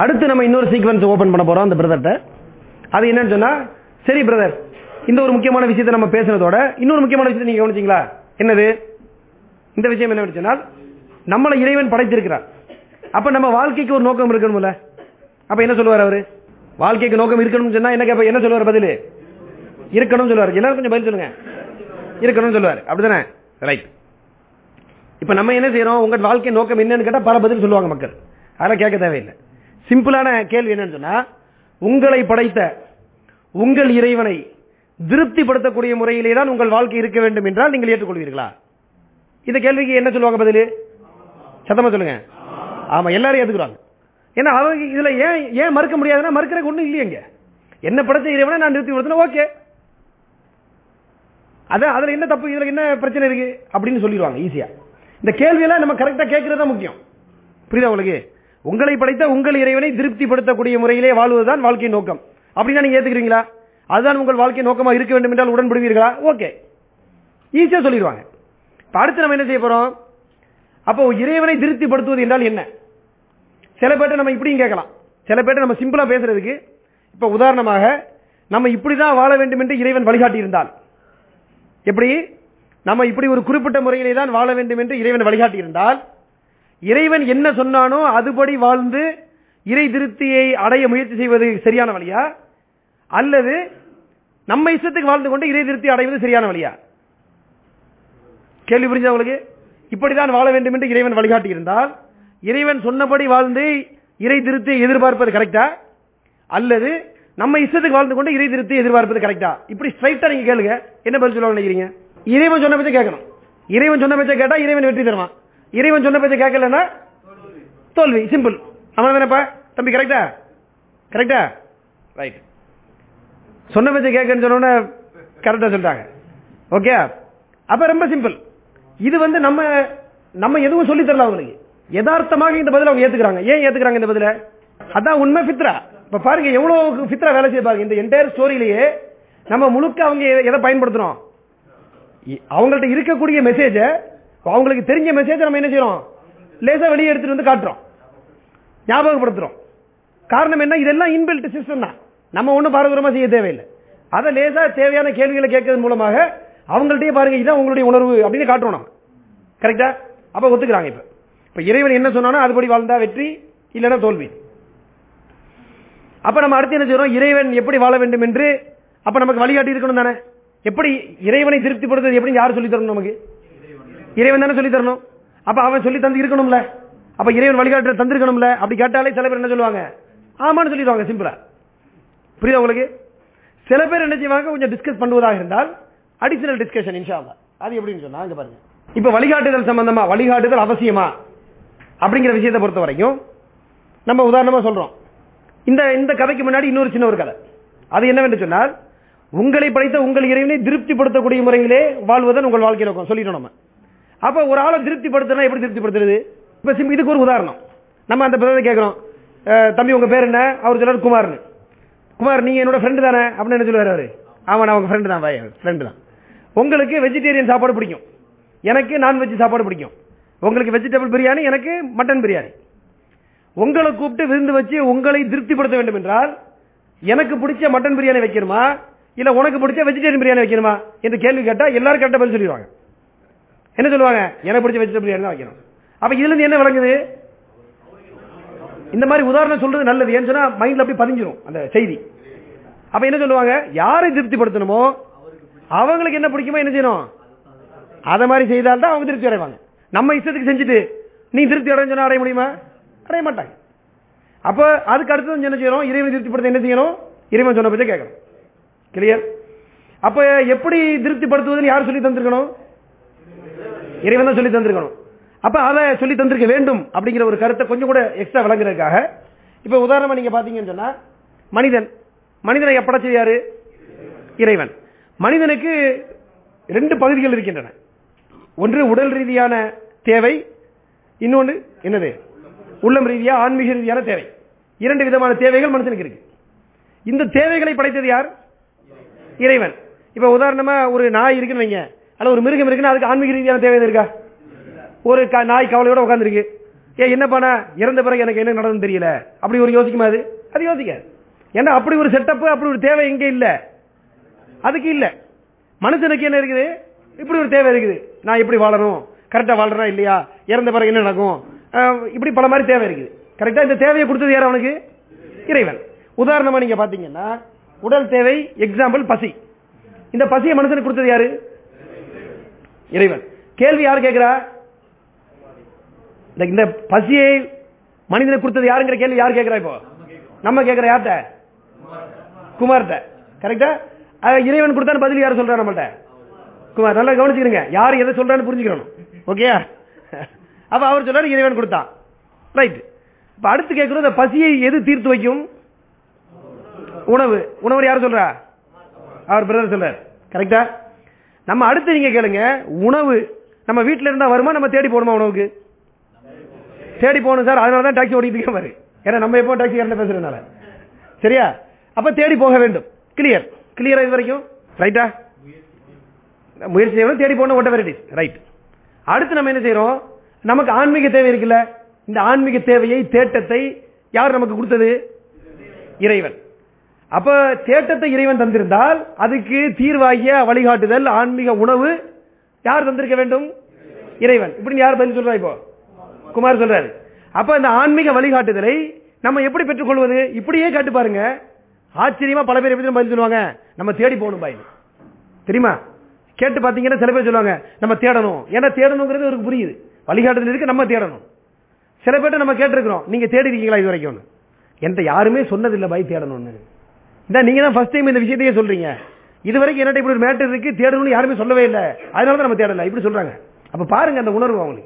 அடுத்து நம்ம இன்னொரு சீக்வன்ஸ் ஓபன் பண்ண போறோம் அந்த பிரதர்ட்ட அது என்னன்னு சொன்னா சரி பிரதர் இந்த ஒரு முக்கியமான விஷயத்தை நம்ம பேசுனதோட இன்னொரு முக்கியமான விஷயத்தை நீங்க கவனிச்சீங்களா என்னது இந்த விஷயம் என்ன சொன்னால் நம்மளை இறைவன் படைத்திருக்கிறார் அப்ப நம்ம வாழ்க்கைக்கு ஒரு நோக்கம் இருக்கணும்ல அப்ப என்ன சொல்லுவார் அவரு வாழ்க்கைக்கு நோக்கம் இருக்கணும்னு சொன்னா என்ன கேப்ப- என்ன சொல்லுவார் பதில் இருக்கணும்னு சொல்லுவார் எல்லாரும் கொஞ்சம் பதில் சொல்லுங்க இருக்கணும்னு சொல்லுவார் அப்படிதானே ரைட் இப்ப நம்ம என்ன செய்யறோம் உங்க வாழ்க்கை நோக்கம் என்னன்னு கேட்டா பல பதில் சொல்லுவாங்க மக்கள் அதெல்லாம் கேட்க தேவையில்லை சிம்பிளான கேள்வி என்னன்னு சொன்னா உங்களை படைத்த உங்கள் இறைவனை திருப்திப்படுத்தக்கூடிய முறையிலே தான் உங்கள் வாழ்க்கை இருக்க வேண்டும் என்றால் நீங்கள் ஏற்றுக்கொள்வீர்களா இந்த கேள்விக்கு என்ன சொல்லுவாங்க பதில் சத்தமா சொல்லுங்க ஆமா எல்லாரும் ஏத்துக்குறாங்க ஏன்னா அவங்க இதுல ஏன் ஏன் மறுக்க முடியாதுன்னா மறுக்கிறதுக்கு ஒண்ணும் இல்லையங்க என்ன படைச்ச இறைவனை நான் நிறுத்தி கொடுத்தேன் ஓகே அதான் அதுல என்ன தப்பு இதுல என்ன பிரச்சனை இருக்கு அப்படின்னு சொல்லிடுவாங்க ஈஸியா இந்த கேள்வியெல்லாம் நம்ம கரெக்டா கேட்கறது தான் முக்கியம் புரியுதா உங்களுக்கு உங்களை படைத்த உங்கள் இறைவனை திருப்திப்படுத்தக்கூடிய முறையிலே வாழ்வதுதான் வாழ்க்கை நோக்கம் அப்படின்னா நீங்க ஏத்துக்கிறீங்களா அதுதான் உங்கள் வாழ்க்கை நோக்கமா இருக்க வேண்டும் என்றால் உடன்படுவீர்களா ஓகே ஈஸியா சொல்லிடுவாங்க இப்ப அடுத்து நம்ம என்ன செய்ய போறோம் அப்போ இறைவனை திருப்திப்படுத்துவது என்றால் என்ன சில பேர்ட்ட நம்ம இப்படியும் கேட்கலாம் சில பேர்ட்ட நம்ம சிம்பிளா பேசுறதுக்கு இப்ப உதாரணமாக நம்ம இப்படிதான் வாழ வேண்டும் என்று இறைவன் வழிகாட்டி இருந்தால் எப்படி நம்ம இப்படி ஒரு குறிப்பிட்ட முறையிலே தான் வாழ வேண்டும் என்று இறைவன் வழிகாட்டி இருந்தால் இறைவன் என்ன சொன்னானோ அதுபடி வாழ்ந்து இறை திருப்தியை அடைய முயற்சி செய்வது சரியான வழியா அல்லது நம்ம இஷ்டத்துக்கு வாழ்ந்து கொண்டு இறை திருப்தி அடைவது சரியான வழியா கேள்வி புரிஞ்சா உங்களுக்கு இப்படிதான் வாழ வேண்டும் என்று இறைவன் வழிகாட்டி இருந்தால் இறைவன் சொன்னபடி வாழ்ந்து இறை திருப்தியை எதிர்பார்ப்பது கரெக்டா அல்லது நம்ம இஷ்டத்துக்கு வாழ்ந்து கொண்டு இறை திருப்தியை எதிர்பார்ப்பது கரெக்டா இப்படி ஸ்ட்ரைட்டா நீங்க கேளுங்க என்ன பதில் சொல்ல நினைக்கிறீங்க இறைவன் சொன்ன பேச்சை கேட்கணும் இறைவன் சொன்ன பேச்சை கேட்டா இறைவன் வெற்றி தருவான் இறைவன் சொன்ன பேச்சை கேட்கலன்னா தோல்வி சிம்பிள் அவன் தானேப்பா தம்பி கரெக்டா கரெக்டா ரைட் சொன்ன பேச்சை கேட்கன்னு சொன்னோன்னே கரெக்டா சொல்லிட்டாங்க ஓகே அப்ப ரொம்ப சிம்பிள் இது வந்து நம்ம நம்ம எதுவும் சொல்லி தரல அவங்களுக்கு யதார்த்தமாக இந்த பதில அவங்க ஏத்துக்கிறாங்க ஏன் ஏத்துக்கிறாங்க இந்த பதில அதான் உண்மை ஃபித்ரா இப்ப பாருங்க எவ்வளவு ஃபித்ரா வேலை செய்ய பாருங்க இந்த என்டையர் ஸ்டோரியிலேயே நம்ம முழுக்க அவங்க எதை- எதை பயன்படுத்துறோம் இ- அவங்கள்ட்ட இருக்கக்கூடிய மெசேஜ அவங்களுக்கு தெரிஞ்ச மெசேஜ் நம்ம என்ன செய்யறோம் லேசா வெளியே எடுத்துட்டு வந்து காட்டுறோம் ஞாபகப்படுத்துறோம் காரணம் என்ன இதெல்லாம் இன்பில்ட் சிஸ்டம் தான் நம்ம ஒண்ணும் பாரதூரமா செய்ய தேவையில்லை அதை லேசா தேவையான கேள்விகளை கேட்கறது மூலமாக அவங்கள்ட்டயே பாருங்க இதான் உங்களுடைய உணர்வு அப்படின்னு காட்டுறோம் நம்ம கரெக்டா அப்ப ஒத்துக்கிறாங்க இப்ப இப்ப இறைவன் என்ன சொன்னானோ அதுபடி வாழ்ந்தா வெற்றி இல்லைன்னா தோல்வி அப்ப நம்ம அடுத்து என்ன செய்றோம் இறைவன் எப்படி வாழ வேண்டும் என்று அப்ப நமக்கு வழிகாட்டி இருக்கணும் தானே எப்படி இறைவனை திருப்திப்படுத்துறது எப்படி யார் சொல்லி தரணும் நமக்கு இறைவன் தானே சொல்லி தரணும் அப்ப அவன் சொல்லி தந்து இருக்கணும்ல அப்ப இறைவன் வழிகாட்டு தந்திருக்கணும்ல அப்படி கேட்டாலே சில பேர் என்ன சொல்லுவாங்க ஆமான்னு சொல்லிடுவாங்க சிம்பிளா புரியுதா உங்களுக்கு சில பேர் என்ன செய்வாங்க கொஞ்சம் டிஸ்கஸ் பண்ணுவதாக இருந்தால் அடிஷனல் டிஸ்கஷன் இன்ஷா அல்லாஹ். அது எப்படின்னு சொன்னா இங்க பாருங்க இப்ப வழிகாட்டுதல் சம்பந்தமா வழிகாட்டுதல் அவசியமா அப்படிங்கிற விஷயத்தை பொறுத்த வரைக்கும் நம்ம உதாரணமா சொல்றோம் இந்த இந்த கதைக்கு முன்னாடி இன்னொரு சின்ன ஒரு கதை அது என்னவென்று சொன்னால் உங்களை படைத்த உங்கள் இறைவனை திருப்திப்படுத்தக்கூடிய முறையிலே வாழ்வதன் உங்கள் வாழ்க்கை நோக்கம் சொல்லிட்டோம் நம்ம அப்ப ஒரு ஆளை திருப்திப்படுத்தினா எப்படி திருப்திப்படுத்துறது இப்ப சிம் இதுக்கு ஒரு உதாரணம் நம்ம அந்த பிரதரை கேட்கிறோம் அஹ், தம்பி உங்க பேர் என்ன அவர் சொல்றாரு குமார்னு குமார் நீங்க என்னோட ஃப்ரெண்டு தானே அப்படின்னு என்ன சொல்லுவாரு அவரு ஆமா நான் உங்க ஃப்ரெண்டு தான் பாய் ஃப்ரெண்டு தான் உங்களுக்கு வெஜிடேரியன் சாப்பாடு பிடிக்கும் எனக்கு நான்வெஜ் சாப்பாடு பிடிக்கும் உங்களுக்கு வெஜிடபிள் பிரியாணி எனக்கு மட்டன் பிரியாணி உங்களை கூப்பிட்டு விருந்து வச்சு உங்களை திருப்திப்படுத்த வேண்டும் என்றால் எனக்கு பிடிச்ச மட்டன் பிரியாணி வைக்கணுமா இல்ல உனக்கு பிடிச்ச வெஜிடேரியன் பிரியாணி வைக்கணுமா என்று கேள்வி கேட்டா எல்லாரும் கரெக்டா பதில் சொல்லிடுவாங்க என்ன சொல்லுவாங்க எனக்கு பிடிச்ச வெஜிடபிள் பிரியாணி தான் வைக்கணும் அப்ப இதுல இருந்து என்ன விளங்குது இந்த மாதிரி உதாரணம் சொல்றது நல்லது ஏன்னு சொன்னா மைண்ட்ல அப்படி பதிஞ்சிரும் அந்த செய்தி அப்ப என்ன சொல்லுவாங்க யாரை திருப்திப்படுத்தணுமோ அவங்களுக்கு என்ன பிடிக்குமோ என்ன செய்யணும் அத மாதிரி செய்தால் தான் அவங்க திருப்தி அடைவாங்க நம்ம இஷ்டத்துக்கு செஞ்சுட்டு நீ திருப்தி அடைஞ்சு சொன்னா அடைய முடியுமா அடைய மாட்டாங்க அப்ப அதுக்கு அடுத்தது என்ன செய்யணும் இறைவன் திருப்திப்படுத்த என்ன செய்யணும் இறைவன் சொன்ன பத்தி கேட்கணும் கிளியர் அப்ப எப்படி திருப்திப்படுத்துவதுன்னு யார் சொல்லி தந்திருக்கணும் இறைவன் தான் சொல்லி தந்திருக்கணும் அப்ப அதை சொல்லி தந்திருக்க வேண்டும் அப்படிங்கிற ஒரு கருத்தை கொஞ்சம் கூட எக்ஸ்ட்ரா விளங்குறதுக்காக இப்ப உதாரணமா நீங்க பாத்தீங்கன்னு சொன்னா மனிதன் மனிதனை படைச்சது யாரு இறைவன் மனிதனுக்கு ரெண்டு பகுதிகள் இருக்கின்றன ஒன்று உடல் ரீதியான தேவை இன்னொன்று என்னது உள்ளம் ரீதியா ஆன்மீக ரீதியான தேவை இரண்டு விதமான தேவைகள் மனுஷனுக்கு இருக்கு இந்த தேவைகளை படைத்தது யார் இறைவன் இப்ப உதாரணமா ஒரு நாய் இருக்குன்னு வைங்க அல்ல ஒரு மிருகம் இருக்குன்னா அதுக்கு ஆன்மீக ரீதியான தேவை எதுவும் இருக்கா ஒரு க- நாய் கவலையோட உட்காந்துருக்கு ஏ என்னப்பாண்ணா இறந்த பிறகு எனக்கு என்ன நடக்கும் தெரியல அப்படி ஒரு யோசிக்குமா அது அது யோசிக்காது ஏன்னா அப்படி ஒரு செட்டப் அப்படி ஒரு தேவை எங்க இல்ல அதுக்கு இல்ல மனுஷனுக்கு என்ன இருக்குது இப்படி ஒரு தேவை இருக்குது நான் எப்படி வாழணும் கரெக்டா வாழ்றா இல்லையா இறந்த பிறகு என்ன நடக்கும் அஹ், இப்படி பல மாதிரி தேவை இருக்குது கரெக்டா இந்த தேவையை கொடுத்தது யார் அவனுக்கு இறைவன் உதாரணமா நீங்க பாத்தீங்கன்னா உடல் தேவை எக்ஸாம்பிள் பசி இந்த பசியை மனுஷனுக்கு கொடுத்தது யாரு இறைவன் கேள்வி யார் கேட்கிறா இந்த- இந்த பசியை மனிதனுக்கு கொடுத்தது யாருங்கிற கேள்வி யார் கேட்கிறா இப்போ நம்ம கேட்கிற யார்கிட்ட குமார்கிட்ட கரெக்டா அஹ் இறைவன் கொடுத்தான்னு பதில் யார் சொல்றா நம்மள்ட்ட குமார் நல்லா கவனிச்சுக்கிறீங்க யார் எதை சொல்றான்னு புரிஞ்சுக்கணும் ஓகேயா அப்ப அவர் சொல்றாரு இறைவன் கொடுத்தான் ரைட் இப்ப அடுத்து கேட்கிறோம் இந்த பசியை எது தீர்த்து வைக்கும் உணவு உணவு யார் சொல்றா அவர் பிரதர் சொல்றார் கரெக்டா நம்ம அடுத்து நீங்க கேளுங்க உணவு நம்ம வீட்ல இருந்தா வருமா நம்ம தேடி போகணுமா உணவுக்கு தேடி போகணும் சார் அதனால தான் டாக்ஸி ஓடிட்டு இருக்க பாரு ஏன்னா நம்ம எப்போ டாக்ஸி கரண்ட் பேசுறதுனால சரியா அப்ப தேடி போக வேண்டும் கிளியர் கிளியரா இது வரைக்கும் ரைட்டா முயற்சி செய்யணும் தேடி போகணும் ஒட்ட வெரைட்டி ரைட் அடுத்து நம்ம என்ன செய்யறோம் நமக்கு ஆன்மீக தேவை இருக்குல்ல இந்த ஆன்மீக தேவையை தேட்டத்தை யார் நமக்கு கொடுத்தது இறைவன் அப்ப தேட்டத்தை இறைவன் தந்திருந்தால் அதுக்கு தீர்வாகிய வழிகாட்டுதல் ஆன்மீக உணவு யார் தந்திருக்க வேண்டும் இறைவன் இப்படி யார் பதில் சொல்றா இப்போ குமார் சொல்றாரு அப்ப இந்த ஆன்மீக வழிகாட்டுதலை நம்ம எப்படி பெற்றுக்கொள்வது இப்படியே கேட்டு பாருங்க ஆச்சரியமா பல பேர் எப்படி பதில் சொல்லுவாங்க நம்ம தேடி போகணும் பாய் தெரியுமா கேட்டு பாத்தீங்கன்னா சில பேர் சொல்லுவாங்க நம்ம தேடணும் ஏன்னா தேடணுங்கிறது அவருக்கு புரியுது வழிகாட்டுதல் இருக்கு நம்ம தேடணும் சில பேர்ட்ட நம்ம கேட்டிருக்கிறோம் நீங்க தேடி இருக்கீங்களா இது வரைக்கும் என்கிட்ட யாருமே சொன்னதில்லை பாய் தேடணும்னு இதான் நீங்க தான் ஃபர்ஸ்ட் டைம் இந்த விஷயத்தையே சொல்றீங்க இது வரைக்கும் என்கிட்ட இப்படி ஒரு மேட்டர் இருக்கு தேடணும்னு யாருமே சொல்லவே இல்லை அதனால தான் நம்ம தேடல இப்படி சொல்றாங்க அப்ப பாருங்க அந்த உணர்வு அவங்களுக்கு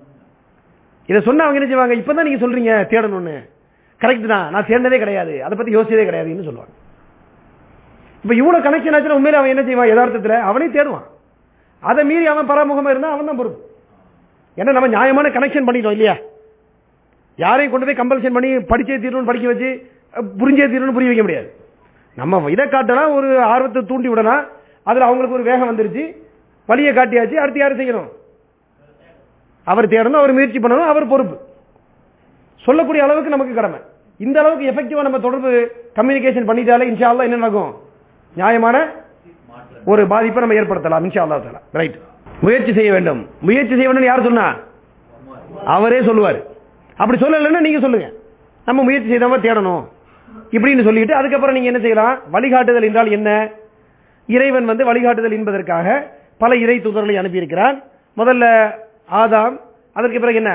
இதை சொன்னா அவங்க என்ன செய்வாங்க இப்பதான் நீங்க சொல்றீங்க தேடணும்னு கரெக்ட் தான் நான் தேடினதே கிடையாது அதை பத்தி யோசிச்சதே கிடையாதுன்னு சொல்லுவாங்க இப்ப இவ்வளவு கனெக்ஷன் ஆச்சுன்னா உண்மையில அவன் என்ன செய்வான் யதார்த்தத்துல அவனே தேடுவான் அதை மீறி அவன் பராமுகமா இருந்தா அவன் தான் பொறுப்பு ஏன்னா நம்ம நியாயமான கனெக்ஷன் பண்ணிட்டோம் இல்லையா யாரையும் கொண்டு போய் கம்பல்ஷன் பண்ணி படிச்சே தீரணும்னு படிக்க வச்சு அஹ், புரிஞ்சே தீரணும்னு புரிய வைக்க முடியாது நம்ம இதை காட்டலாம் ஒரு ஆர்வத்தை தூண்டி விடலாம் அதுல அவங்களுக்கு ஒரு வேகம் வந்துருச்சு வழியை காட்டியாச்சு அடுத்து யாரு செய்யணும் அவர் தேடணும் அவர் முயற்சி பண்ணணும் அவர் பொறுப்பு சொல்லக்கூடிய அளவுக்கு நமக்கு கடமை இந்த அளவுக்கு எஃபெக்டிவா நம்ம தொடர்பு கம்யூனிகேஷன் பண்ணிட்டாலே இன்ஷா அல்லாஹ் என்ன நடக்கும் நியாயமான ஒரு பாதிப்பை நம்ம ஏற்படுத்தலாம் இன்ஷா அல்லாஹ் தஆலா ரைட் முயற்சி செய்ய வேண்டும் முயற்சி செய்ய வேண்டும் யார் சொன்னா அவரே சொல்லுவார் அப்படி சொல்லலைன்னா நீங்க சொல்லுங்க நம்ம முயற்சி செய்தாம தேடணும் இப்படின்னு சொல்லிட்டு அதுக்கப்புறம் நீங்க என்ன செய்யலாம் வழிகாட்டுதல் என்றால் என்ன இறைவன் வந்து வழிகாட்டுதல் என்பதற்காக பல இறை தூதர்களை அனுப்பியிருக்கிறான் முதல்ல ஆதாம் அதற்கு பிறகு என்ன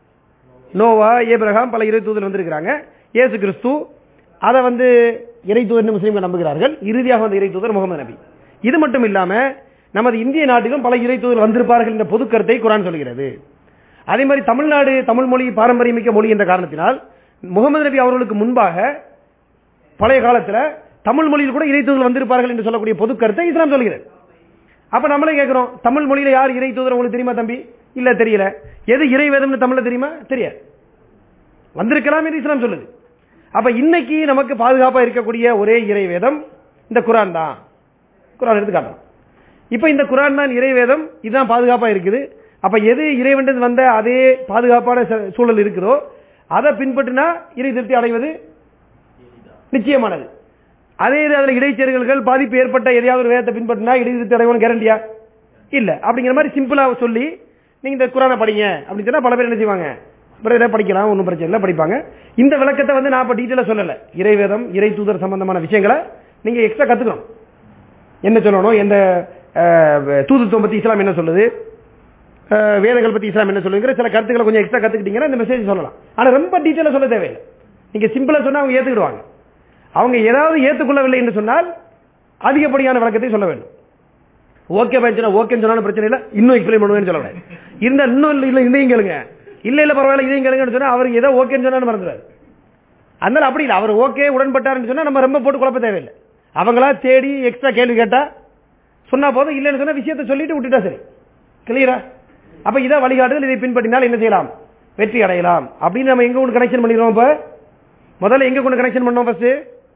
நோவா ஏப்ரஹாம் பல இறை தூதர் வந்திருக்கிறாங்க இயேசு கிறிஸ்து அதை வந்து இறை தூதர் முஸ்லீம்கள் நம்புகிறார்கள் இறுதியாக வந்த இறை தூதர் முகமது நபி இது மட்டும் இல்லாம நமது இந்திய நாட்டிலும் பல இறை தூதர் வந்திருப்பார்கள் என்ற பொது கருத்தை குரான் சொல்கிறது அதே மாதிரி தமிழ்நாடு தமிழ் மொழி பாரம்பரியமிக்க மொழி என்ற காரணத்தினால் முகமது நபி அவர்களுக்கு முன்பாக பழைய காலத்துல தமிழ் மொழியில் கூட இறை தூதர் வந்திருப்பார்கள் என்று சொல்லக்கூடிய பொது கருத்தை இஸ்லாம் சொல்கிறது அப்ப நம்மளே கேட்கிறோம் தமிழ் மொழியில யார் இறை தூதர் உங்களுக்கு தெரியுமா தம்பி இல்ல தெரியல எது இறை வேதம்னு தமிழ்ல தெரியுமா தெரியாது வந்திருக்கலாம் என்று இஸ்லாம் சொல்லுது அப்ப இன்னைக்கு நமக்கு பாதுகாப்பா இருக்கக்கூடிய ஒரே இறை வேதம் இந்த குரான் தான் குரான் எடுத்து காட்டலாம் இப்ப இந்த குரான் தான் இறை வேதம் இதுதான் பாதுகாப்பா இருக்குது அப்ப எது இறைவன் வந்த அதே பாதுகாப்பான ச- சூழல் இருக்குதோ அதை பின்பற்றினா இறை திருப்தி அடைவது நிச்சயமானது அதே இது அதுல இடைச்செருகல்கள் பாதிப்பு ஏற்பட்ட எதையாவது ஒரு வேதத்தை பின்பற்றினா இடைநிறுத்தி அடைவோம் கேரண்டியா இல்ல அப்படிங்கிற மாதிரி சிம்பிளா சொல்லி நீங்க இந்த குரானை படிங்க அப்படின்னு சொன்னா பல பேர் என்ன செய்வாங்க பிறகு படிக்கலாம் ஒன்றும் பிரச்சனை இல்லை படிப்பாங்க இந்த விளக்கத்தை வந்து நான் இப்ப டீட்டெயிலா சொல்லல இறைவேதம் இறை தூதர் சம்பந்தமான விஷயங்களை நீங்க எக்ஸ்ட்ரா கத்துக்கணும் என்ன சொல்லணும் எந்த அஹ், தூதுத்துவம் பத்தி இஸ்லாம் என்ன சொல்லுது அஹ், வேதங்கள் பத்தி இஸ்லாம் என்ன சொல்லுங்கிற சில கருத்துக்களை கொஞ்சம் எக்ஸ்ட்ரா கத்துக்கிட்டீங்கன்னா இந்த மெசேஜ் சொல்லலாம் ஆனா ரொம்ப டீட்டெயிலா சொல்ல தேவையில்லை நீங்க சிம்பிளா சொன்னா அவங்க ஏத்துக்கிடுவாங்க அவங்க ஏதாவது ஏத்துக்கொள்ளவில்லை என்று சொன்னால் அதிகப்படியான விளக்கத்தை சொல்ல வேண்டும் ஓகே பயிற்சினா ஓகேன்னு சொன்னாலும் பிரச்சனை இல்லை இன்னும் எக்ஸ்பிளைன் பண்ணுவேன்னு சொல்ல கூடாது இருந்தா இன்னும் இல்லை இல்லை இதையும் கேளுங்க இல்ல இல்ல பரவாயில்ல இதையும் கேளுங்கன்னு சொன்னா அவருக்கு ஏதோ ஓகேன்னு சொன்னாலும் மறந்துடாது அதனால அப்படி இல்லை அவர் ஓகே உடன்பட்டாருன்னு சொன்னா நம்ம ரொம்ப போட்டு குழப்ப தேவையில்லை அவங்களா தேடி எக்ஸ்ட்ரா கேள்வி கேட்டா சொன்னா போதும் இல்லைன்னு சொன்னா விஷயத்தை சொல்லிட்டு விட்டுட்டா சரி கிளியரா அப்ப இதை வழிகாட்டுதல் இதை பின்பற்றினால் என்ன செய்யலாம் வெற்றி அடையலாம் அப்படின்னு நம்ம எங்க கொண்டு கனெக்ஷன் பண்ணிடுறோம் இப்ப முதல்ல எங்க கொண்டு கனெக்ஷன் பண்ணோம் ஃபர்ஸ்ட்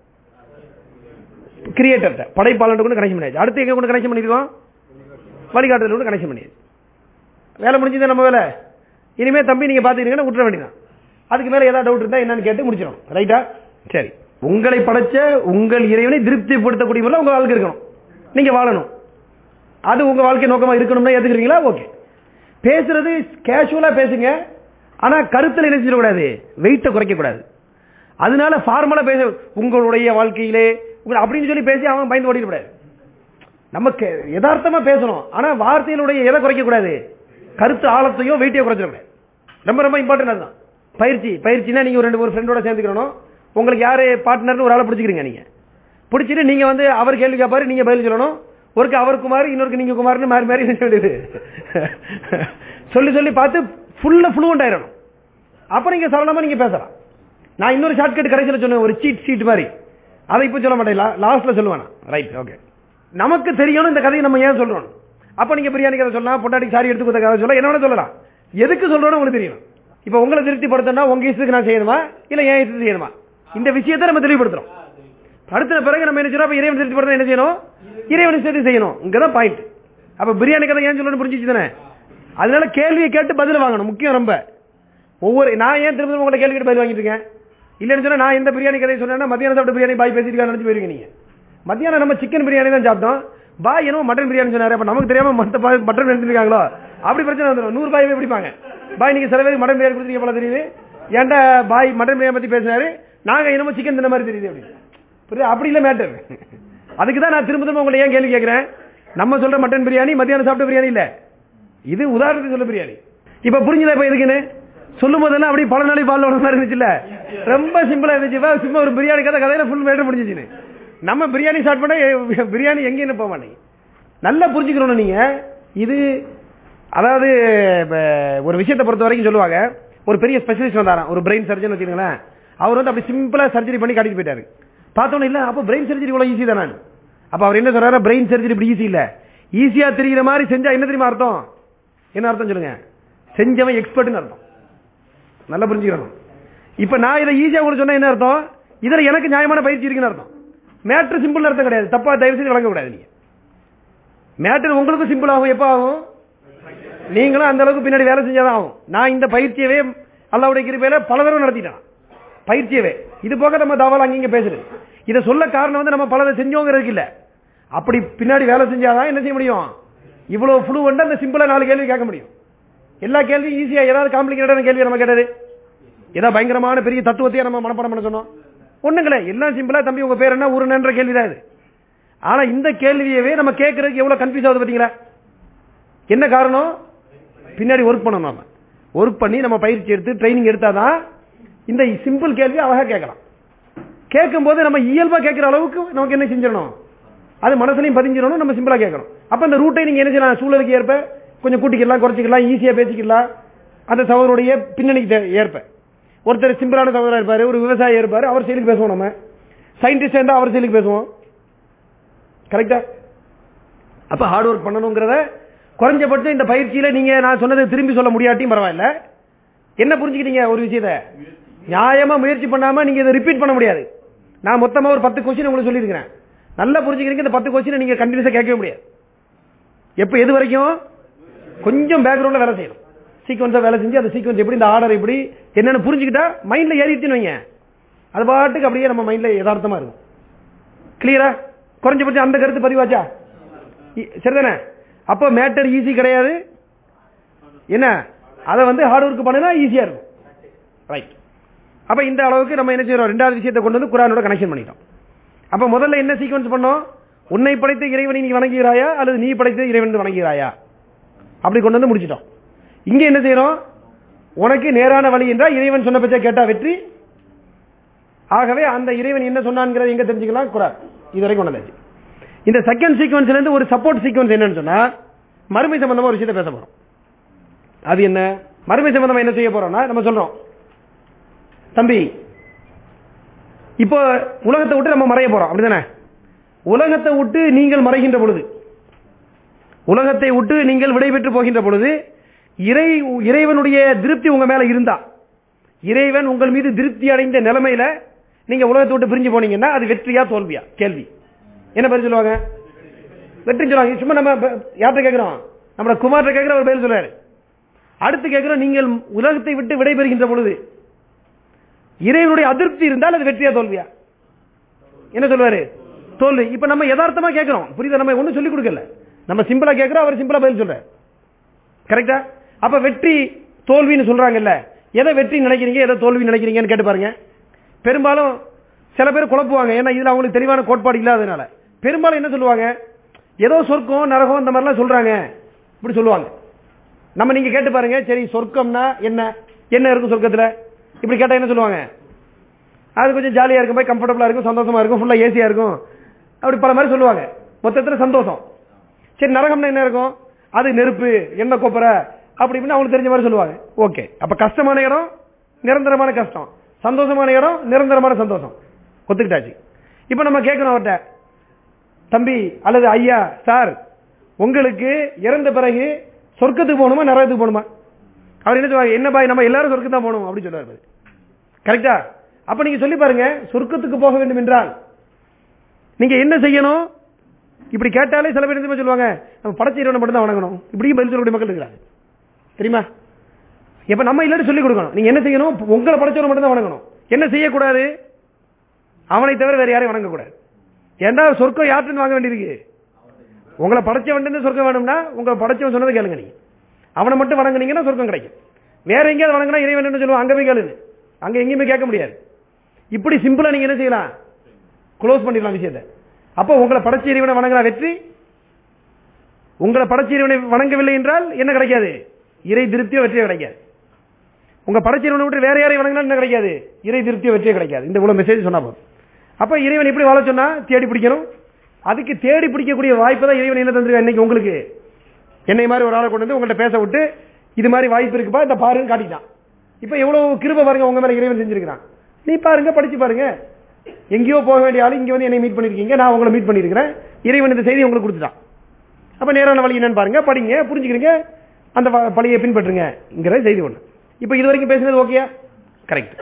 கிரியேட்டர்ட்ட படைப்பாளன் கொண்டு கனெக்ஷன் பண்ணியாச்சு அடுத்து எங்க கொண்டு கனெக்ஷன் பண்ணிருக்கோம் வழிகாட்டுதல் கொண்டு கனெக்ஷன் பண்ணியாச்சு வேலை முடிஞ்சது நம்ம வேலை இனிமே தம்பி நீங்க பாத்துக்கிறீங்கன்னா விட்டுற வேண்டியதான் அதுக்கு மேல ஏதாவது டவுட் இருந்தா என்னன்னு கேட்டு முடிச்சிடும் ரைட்டா சரி உங்களை படைச்ச உங்கள் இறைவனை திருப்திப்படுத்தக்கூடிய முறையில் உங்க வாழ்க்கை இருக்கணும் நீங்க வாழணும் அது உங்க வாழ்க்கை நோக்கமா இருக்கணும்னா ஏத்துக்கிறீங்களா ஓகே பேசுறது கேஷுவலா பேசுங்க ஆனா கருத்துல என்ன செய்யக்கூடாது வெயிட்ட குறைக்க கூடாது அதனால ஃபார்மலா பேச உங்களுடைய வாழ்க்கையிலே உங்க அப்படின்னு சொல்லி பேசி அவன் பயந்து ஓடிட கூடாது நமக்கு யதார்த்தமா பேசணும் ஆனா வார்த்தையினுடைய எதை குறைக்க கூடாது கருத்து ஆழத்தையோ வெயிட்டையோ குறைச்சிடக்கூடாது ரொம்ப ரொம்ப இம்பார்ட்டன்ட் அதுதான் பயிற்சி பயிற்சினா நீங்க ஒரு ரெண்டு ஒரு ஃப்ரெண்டோட சேர்ந்துக்கணும் உங்களுக்கு யாரு பார்ட்னர்னு ஒரு ஆளை பிடிச்சிக்கிறீங்க நீங்க பிடிச்சிட்டு நீங்க வந்து அவர் கேள்வி கேட்பாரு நீங்க பதில் சொல்லணும் ஒருக்கு அவர் குமார் இன்னொருக்கு நீங்க குமார்னு மாறி மாறி சொல்ல வேண்டியது சொல்லி சொல்லி பார்த்து ஃபுல்லா ஃப்ளூவண்ட் ஆயிடணும் அப்ப நீங்க சரளமா நீங்க பேசலாம் நான் இன்னொரு ஷார்ட்கட் கடைசியில் சொன்னேன் ஒரு சீட் சீட் மாதிரி அதை இப்போ சொல்ல மாட்டேன் லாஸ்ட்ல சொல்லுவேன் ரைட் ஓகே நமக்கு தெரியணும் இந்த கதையை நம்ம ஏன் சொல்றோம் அப்ப நீங்க பிரியாணி கதை சொல்லலாம் பொட்டாட்டி சாரி எடுத்து கொடுத்த கதை சொல்ல என்ன வேணா சொல்லலாம் எதுக்கு சொல்றோம்னு உங்களுக்கு தெரியும் இப்ப உங்களை திருப்திப்படுத்தனா உங்க இஷ்டத்துக்கு நான் செய்யணுமா இல்ல ஏன் இஷ்டத்துக்கு செய்யணுமா இந்த விஷயத்தை நம்ம தெளிவுபடுத்துறோம் அடுத்த பிறகு நம்ம என்ன செய்யணும் அப்ப இறைவன் திருப்திப்படுத்த என்ன செய்யணும் இறைவன் இஷ்டத்துக்கு செய்யணும் இங்கதான் பாயிண்ட் அப்ப பிரியாணி கதை ஏன் சொல்லணும் புரிஞ்சிச்சு தானே அதனால கேள்வியை கேட்டு பதில் வாங்கணும் முக்கியம் ரொம்ப ஒவ்வொரு நான் ஏன் திரும்ப உங்களை கேள்வி கேட்டு பதில் வாங்கிட்டு இருக்கேன் இல்லைன்னு சொன்னா நான் எந்த பிரியாணி கதையை சொன்னேன்னா மத்தியானம் சாப்பிட்ட பிரியாணி பாய் பேசிட்டு நினைச்சு போயிருங்க நீங்க மத்தியானம் நம்ம சிக்கன் பிரியாணி தான் சாப்பிட்டோம் பாய் என்னமோ மட்டன் பிரியாணி சொன்னாரு அப்ப நமக்கு தெரியாம மத்த பாய் மட்டன் எடுத்துருக்காங்களோ அப்படி பிரச்சனை வந்துடும் நூறு பாய் பிடிப்பாங்க பாய் நீங்க சில பேருக்கு மட்டன் பிரியாணி கொடுத்துருக்க போல தெரியுது ஏன்டா பாய் மட்டன் பிரியாணி பத்தி பேசினாரு நாங்க என்னமோ சிக்கன் தின்ன மாதிரி தெரியுது அப்படி புரியுது அப்படி இல்ல மேட்டர் அதுக்கு தான் நான் திரும்ப திரும்ப உங்களை ஏன் கேள்வி கேட்கிறேன் நம்ம சொல்ற மட்டன் பிரியாணி மத்தியானம் சாப்பிட்ட பிரியாணி இல்ல இது உதாரணத்துக்கு சொல்ல பிரியாணி இப்ப புரிஞ்சுதா இப்ப எதுக்குன்னு சொல்லும் போதெல்லாம் அப்படியே பல நாளைக்கு பால் மாதிரி இருந்துச்சுல்ல ரொம்ப சிம்பிளா இருந்துச்சு சும்மா ஒரு பிரியாணி கதை கதையில ஃபுல் மேட்டர் முடிஞ்சிச்சு நம்ம பிரியாணி ஸ்டார்ட் பண்ண பிரியாணி எங்கேன்னு போக மாட்டேங்க நல்லா புரிஞ்சுக்கணும் நீங்க இது அதாவது ஒரு விஷயத்தை பொறுத்த வரைக்கும் சொல்லுவாங்க ஒரு பெரிய ஸ்பெஷலிஸ்ட் வந்தாராம் ஒரு பிரெயின் சர்ஜன் வச்சுக்கோங்களேன் அவர் வந்து அப்படி சிம்பிளா சர்ஜரி பண்ணி காட்டிட்டு போயிட்டாரு பார்த்தோன்னு இல்ல அப்ப பிரெயின் சர்ஜரி இவ்வளவு ஈஸி தானே அப்ப அவர் என்ன சொல்றாரு பிரெயின் சர்ஜரி இப்படி ஈஸி இல்ல ஈஸியா தெரிகிற மாதிரி செஞ்சா என்ன தெரியுமா அர்த்தம் என்ன அர்த்தம் சொல்லுங்க செஞ்சவன் எக்ஸ்பர்ட்னு அர்த்தம் நல்லா புரிஞ்சுக்கணும் இப்ப நான் இதை ஈஸியா உங்களுக்கு சொன்னா என்ன அர்த்தம் இதுல எனக்கு நியாயமான பயிற்சி இருக்குன்னு அர்த்தம் மேட்ரு சிம்பிள் அர்த்தம் கிடையாது தப்பா தயவு செய்து வழங்க கூடாது நீங்க மேட்ரு உங்களுக்கு சிம்பிள் ஆகும் எப்ப ஆகும் நீங்களும் அந்த அளவுக்கு பின்னாடி வேலை செஞ்சாதான் ஆகும் நான் இந்த பயிற்சியவே அல்லாவுடைய கிருப்பையில பல தடவை நடத்திட்டேன் பயிற்சியவே இது போக நம்ம தகவல் அங்கீங்க பேசுறது இதை சொல்ல காரணம் வந்து நம்ம பலதை செஞ்சோங்கிறதுக்கு இல்ல அப்படி பின்னாடி வேலை செஞ்சாதான் என்ன செய்ய முடியும் இவ்வளவு ஃப்ளூவெண்டா அந்த சிம்பிளா நாலு கேள்வி கேட்க முடியும் எல்லா கேள்வியும் ஈஸியா ஏதாவது காம்ப்ளிகேட்டடான கேள்வி நம்ம கேட்டது ஏதாவது பயங்கரமான பெரிய தத்துவத்தையே நம்ம மனப்பாடம் பண்ண சொன்னோம் ஒண்ணுங்களே எல்லாம் சிம்பிளா தம்பி உங்க பேர் என்ன ஊருன்ற கேள்விதான் இது ஆனா இந்த கேள்வியவே நம்ம கேட்கறதுக்கு எவ்வளவு கன்ஃபியூஸ் ஆகுது பாத்தீங்களா என்ன காரணம் பின்னாடி ஒர்க் பண்ணணும் நம்ம ஒர்க் பண்ணி நம்ம பயிற்சி எடுத்து ட்ரைனிங் எடுத்தாதான் இந்த சிம்பிள் கேள்வி அழகா கேட்கலாம் கேட்கும் போது நம்ம இயல்பா கேட்கிற அளவுக்கு நமக்கு என்ன செஞ்சிடணும் அது மனசுலையும் பதிஞ்சிடணும் நம்ம சிம்பிளா கேட்கணும் அப்ப இந்த ரூட்டை நீங்க என்ன செய்யலாம் சூழலுக்கு ஏற்ப கொஞ்சம் கூட்டிக்கலாம் குறைச்சிக்கலாம் ஈஸியா பேசிக்கலாம் அந்த சகோதருடைய பின்னணிக்கு ஏற்ப ஒருத்தர் சிம்பிளான சகோதரா இருப்பாரு ஒரு விவசாயி இருப்பாரு அவர் செயலுக்கு பேசுவோம் நம்ம சயின்டிஸ்ட் இருந்தா அவர் செயலுக்கு பேசுவோம் கரெக்டா அப்ப ஹார்ட் ஒர்க் பண்ணணுங்கிறத குறைஞ்சபட்சம் இந்த பயிற்சியில நீங்க நான் சொன்னதை திரும்பி சொல்ல முடியாட்டியும் பரவாயில்ல என்ன புரிஞ்சுக்கிட்டீங்க ஒரு விஷயத்த நியாயமா முயற்சி பண்ணாம நீங்க இதை ரிப்பீட் பண்ண முடியாது நான் மொத்தமா ஒரு பத்து கொஸ்டின் உங்களுக்கு சொல்லியிருக்கிறேன் நல்லா புரிஞ்சுக்கிறீங்க இந்த பத்து கொஸ்டின் நீங்க கண்டினியூஸா கேட்கவே முடியாது எப்ப எது வரைக்கும் கொஞ்சம் பேக்ரவுண்ட்ல வேலை செய்யணும் சீக்வன்ஸா வேலை செஞ்சு அந்த சீக்வன்ஸ் எப்படி இந்த ஆர்டர் எப்படி என்னன்னு புரிஞ்சுக்கிட்டா மைண்ட்ல ஏறிட்டுன்னு வைங்க அது பாட்டுக்கு அப்படியே நம்ம மைண்ட்ல யதார்த்தமா இருக்கும் கிளியரா குறைஞ்சபட்சம் அந்த கருத்து பதிவாச்சா சரிதானே அப்போ மேட்டர் ஈஸி கிடையாது என்ன அதை வந்து ஹார்ட் ஒர்க் பண்ணினா ஈஸியா இருக்கும் ரைட் அப்ப இந்த அளவுக்கு நம்ம என்ன செய்யறோம் ரெண்டாவது விஷயத்தை கொண்டு வந்து குரானோட கனெக்ஷன் பண்ணிட்டோம் அப்ப முதல்ல என்ன சீக்வன்ஸ் பண்ணோம் உன்னை படைத்த இறைவனை நீ வணங்குகிறாயா அல்லது நீ படைத்த இறைவன் வணங்குகிறாயா அப்படி கொண்டு வந்து முடிச்சிட்டோம் இங்க என்ன செய்யறோம் உனக்கு நேரான வழி என்றால் இறைவன் சொன்ன பச்சை கேட்டா வெற்றி ஆகவே அந்த இறைவன் என்ன சொன்னான்ங்கிறத எங்க தெரிஞ்சுக்கலாம் குரான் இதுவரைக்கும் கொண்டாச்சு இந்த செகண்ட் சீக்வன்ஸ்ல இருந்து ஒரு சப்போர்ட் சீக்வன்ஸ் என்னன்னு சொன்னா மறுமை சம்பந்தமா ஒரு விஷயத்தை பேச போறோம் அது என்ன மறுமை சம்பந்தமா என்ன செய்ய போறோம்னா நம்ம சொல்றோம் தம்பி இப்போ உலகத்தை விட்டு நம்ம மறைய போறோம் அப்படிதானே உலகத்தை விட்டு நீங்கள் மறைகின்ற பொழுது உலகத்தை விட்டு நீங்கள் விடைபெற்று போகின்ற பொழுது இறை இறைவனுடைய திருப்தி உங்க மேல இருந்தா இறைவன் உங்கள் மீது திருப்தி அடைந்த நிலைமையில நீங்க உலகத்தை விட்டு பிரிஞ்சு போனீங்கன்னா அது வெற்றியா தோல்வியா கேள்வி என்ன பதில் சொல்லுவாங்க வெற்றி சொல்லுவாங்க சும்மா நம்ம யார்கிட்ட கேட்கிறோம் நம்ம குமார்ட்ட கேட்கிற ஒரு பதில் சொல்றாரு அடுத்து கேட்கிறோம் நீங்கள் உலகத்தை விட்டு விடைபெறுகின்ற பொழுது இறைவனுடைய அதிருப்தி இருந்தால் அது வெற்றியா தோல்வியா என்ன சொல்லுவாரு தோல்வி இப்ப நம்ம யதார்த்தமா கேட்கிறோம் புரியுதா நம்ம ஒண்ணும் சொல்லிக் கொடுக்கல நம்ம சிம்பிளா கேட்கிறோம் அவர் சிம்பிளா பதில் சொல்ற கரெக்டா அப்ப வெற்றி தோல்வின்னு சொல்றாங்கல்ல எதை வெற்றி நினைக்கிறீங்க எதை தோல்வி நினைக்கிறீங்கன்னு கேட்டு பாருங்க பெரும்பாலும் சில பேர் குழப்புவாங்க ஏன்னா இதுல அவங்களுக்கு தெளிவான கோட்பாடு இல்லாதனால பெரும்பாலும் என்ன சொல்லுவாங்க ஏதோ சொர்க்கம் நரகம் இந்த மாதிரிலாம் சொல்றாங்க இப்படி சொல்லுவாங்க நம்ம நீங்க கேட்டு பாருங்க சரி சொர்க்கம்னா என்ன என்ன இருக்கும் சொர்க்கத்துல இப்படி கேட்டா என்ன சொல்லுவாங்க அது கொஞ்சம் ஜாலியா இருக்கும் போய் கம்ஃபர்டபுளா இருக்கும் சந்தோஷமா இருக்கும் ஃபுல்லா ஏசியா இருக்கும் அப்படி பல மாதிரி சொல்லுவாங்க மொத்தத்துல சந்தோஷம் சரி நரகம்னா என்ன இருக்கும் அது நெருப்பு என்ன கொப்பரை அப்படி இப்படின்னு அவங்களுக்கு தெரிஞ்ச மாதிரி சொல்லுவாங்க ஓகே அப்ப கஷ்டமான இடம் நிரந்தரமான கஷ்டம் சந்தோஷமான இடம் நிரந்தரமான சந்தோஷம் ஒத்துக்கிட்டாச்சு இப்ப நம்ம கேட்கணும் அவர்கிட்ட தம்பி அல்லது ஐயா சார் உங்களுக்கு இறந்த பிறகு சொர்க்கத்துக்கு போகணுமா நரகத்துக்கு போகணுமா அவர் என்ன சொல்லுவாங்க என்ன பாய் நம்ம எல்லாரும் சொர்க்கம் தான் போகணும் அப்படின்னு சொல்லுவாரு கரெக்டா அப்ப நீங்க சொல்லி பாருங்க சொர்க்கத்துக்கு போக வேண்டும் என்றால் நீங்க என்ன செய்யணும் இப்படி கேட்டாலே சில பேர் என்ன சொல்லுவாங்க நம்ம படைச்ச இறைவனை மட்டும் தான் வணங்கணும் இப்படியும் பதில் சொல்லக்கூடிய மக்கள் இருக்கிறாங்க தெரியுமா இப்ப நம்ம இல்லாட்டி சொல்லிக் கொடுக்கணும் நீங்க என்ன செய்யணும் உங்களை படைச்சவனை மட்டும் தான் வணங்கணும் என்ன செய்யக்கூடாது அவனை தவிர வேற யாரையும் வணங்கக்கூடாது ஏன்னா சொர்க்கம் யார்ட்டுன்னு வாங்க வேண்டியிருக்கு உங்களை படைச்சவன் சொர்க்கம் வேணும்னா உங்களை படைச்சவன் சொன்னதை கேளுங்க நீங்க அவனை மட்டும் வணங்குனீங்கன்னா சொர்க்கம் கிடைக்கும் வேற எங்கேயாவது வணங்கினா இறைவன் என்ன சொல்லுவான் அங்க போய் கேளுங்க அங்க எங்கேயுமே கேட்க முடியாது இப்படி சிம்பிளா நீங்க என்ன செய்யலாம் க்ளோஸ் பண்ணிடலாம் விஷயத்தை அப்போ உங்களை படைச்ச இறைவனை வணங்கினா வெற்றி உங்களை படைச்ச இறைவனை வணங்கவில்லை என்றால் என்ன கிடைக்காது இறை திருப்தியோ வெற்றியோ கிடைக்காது உங்க படைச்ச இறைவனை விட்டு வேற யாரையும் வணங்கினா என்ன கிடைக்காது இறை திருப்தியோ வெற்றியோ கிடைக்காது இந்த இவ்வளவு மெசேஜ் சொன்னா போதும் அப்ப இறைவன் எப்படி வாழ சொன்னா தேடி பிடிக்கணும் அதுக்கு தேடி பிடிக்கக்கூடிய வாய்ப்பு தான் இறைவன் என்ன தந்திருக்கா இன்னைக்கு உங்களுக்கு என்னை மாதிரி ஒரு ஆளை கொண்டு வந்து உங்கள்ட்ட பேச விட்டு இது மாதிரி வாய்ப்பு இருக்குப்பா இந்த பாருன்னு காட்டிட்டான் இப்ப எவ்வளவு கிருப பாருங்க உங்க மேல இறைவன் செஞ்சிருக்கிறான் நீ பாருங்க படிச்சு பாருங்க எங்கேயோ போக வேண்டிய ஆளு இங்க வந்து என்னை மீட் பண்ணிருக்கீங்க நான் உங்களை மீட் பண்ணிருக்கிறேன் இறைவன் இந்த செய்தி உங்களுக்கு கொடுத்துட்டான் அப்ப நேரான வழி என்னன்னு பாருங்க படிங்க புரிஞ்சுக்கிறீங்க அந்த வ- பழியை பின்பற்றுங்க செய்தி ஒண்ணு இப்ப இது வரைக்கும் பேசுனது ஓகேயா கரெக்ட்